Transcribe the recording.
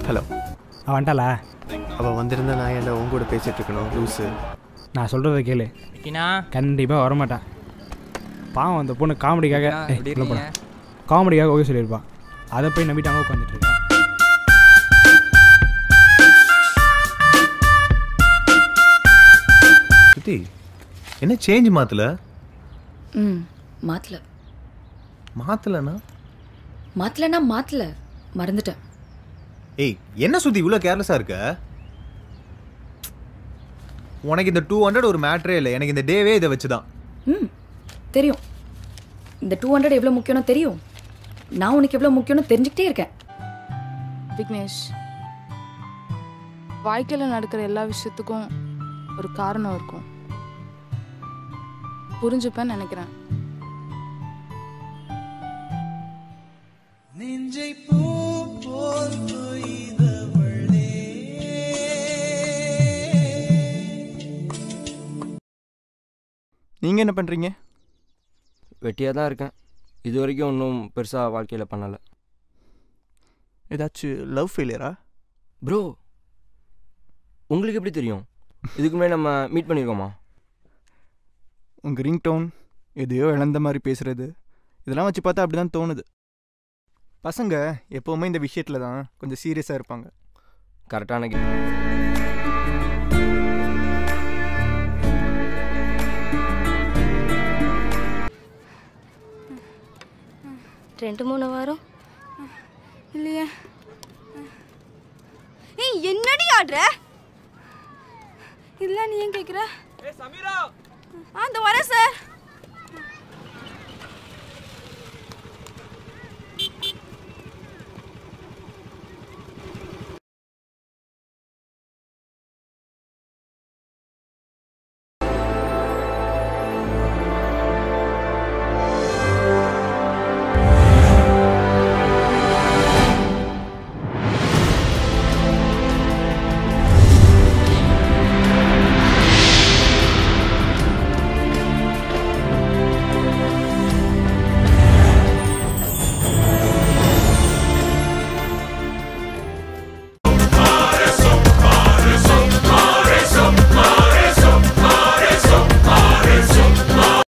Hello அவன் வந்துட்டாளா அவள் வந்திருந்தா நான் என்ன உங்க கூட பேசிட்டு இருக்கணும் லூஸு நான் சொல்கிறத கேளு விக்கினா கண்டிப்பாக வரமாட்டான் பாவம் அந்த பொண்ணு காமெடிக்காக அண்ணா, ஏய், எப்படி உள்ள போடா. இருக்கீங்க? காமெடிக்காக ஓகே சொல்லியிருப்பான் அதை போய் நம்பிட்டு அங்கே உட்காந்துட்டு இருக்கேன் சுத்தி என்ன சேஞ்ச் மாத்தல ம் மாத்தல மாத்தலனா மாத்தலன்னா மாத்தல மறந்துட்டேன் ஏய் என்ன சுத்தி இவ்வளோ கேர்லெஸ்ஸாக இருக்க உனக்கு இந்த டூ ஹண்ட்ரட் ஒரு மேட்ரே இல்லை எனக்கு இந்த டேவே இதை வச்சு தான் ம் தெரியும் இந்த டூ ஹண்ட்ரட் எவ்வளோ முக்கியம்னு தெரியும் நான் உனக்கு எவ்வளோ முக்கியம்னு தெரிஞ்சுக்கிட்டே இருக்கேன் விக்னேஷ் வாழ்க்கையில் நடக்கிற எல்லா விஷயத்துக்கும் ஒரு காரணம் இருக்கும் புரிஞ்சுப்பேன்னு நினைக்கிறேன் நீங்கள் என்ன பண்ணுறீங்க வெட்டியாக தான் இருக்கேன் இது வரைக்கும் ஒன்றும் பெருசாக வாழ்க்கையில் பண்ணலை ஏதாச்சும் லவ் ஃபெயிலியரா ப்ரோ உங்களுக்கு எப்படி தெரியும் இதுக்கு முன்னாடி நம்ம மீட் பண்ணியிருக்கோமா உங்கள் ரிங்டோன் எதையோ இழந்த மாதிரி பேசுகிறது இதெல்லாம் வச்சு பார்த்தா அப்படி தான் தோணுது பசங்க எப்போவுமே இந்த விஷயத்தில் தான் கொஞ்சம் சீரியஸாக இருப்பாங்க கரெக்டான ரெண்டு மூணு வாரம் இல்லையே ஏய் என்னடி ஆடுற இதெல்லாம் நீ ஏன் கேட்குற சமீரா ஆ இந்த வரேன் சார்